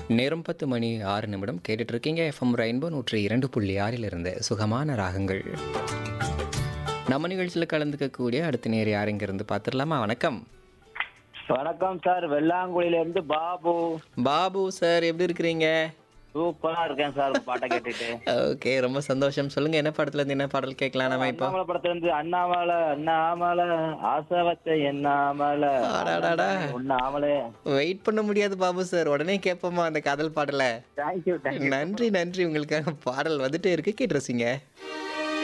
நேரம் பத்து மணி ஆறு நிமிடம் கேட்டுட்டு இருக்கீங்க எஃப்எம் ரெயின்போ நூற்றி இரண்டு புள்ளி ஆறிலிருந்து சுகமான ராகங்கள் நம்ம நிகழ்ச்சியில் கலந்துக்கக்கூடிய அடுத்த நேர் யார் இருந்து பார்த்துடலாமா வணக்கம் வணக்கம் சார் வெள்ளாங்குழியில இருந்து பாபு பாபு சார் எப்படி இருக்கிறீங்க சூப்பரா இருக்கேன் சார் உங்க பாட்டை கேட்டுட்டு ஓகே ரொம்ப சந்தோஷம் சொல்லுங்க என்ன படத்துல இருந்து என்ன பாடல் கேட்கலாம் நம்ம இப்போ அண்ணாமலை படத்துல இருந்து அண்ணாமலை அண்ணாமலை ஆசை வச்ச எண்ணாமலை அடாடாடா. உண்ணாமலே வெயிட் பண்ண முடியாது பாபு சார் உடனே கேட்போமா அந்த காதல் பாடலை தேங்க்யூ தேங்க்யூ நன்றி நன்றி உங்களுக்காக பாடல் வந்துட்டே இருக்கு கேட்டு ரசிங்க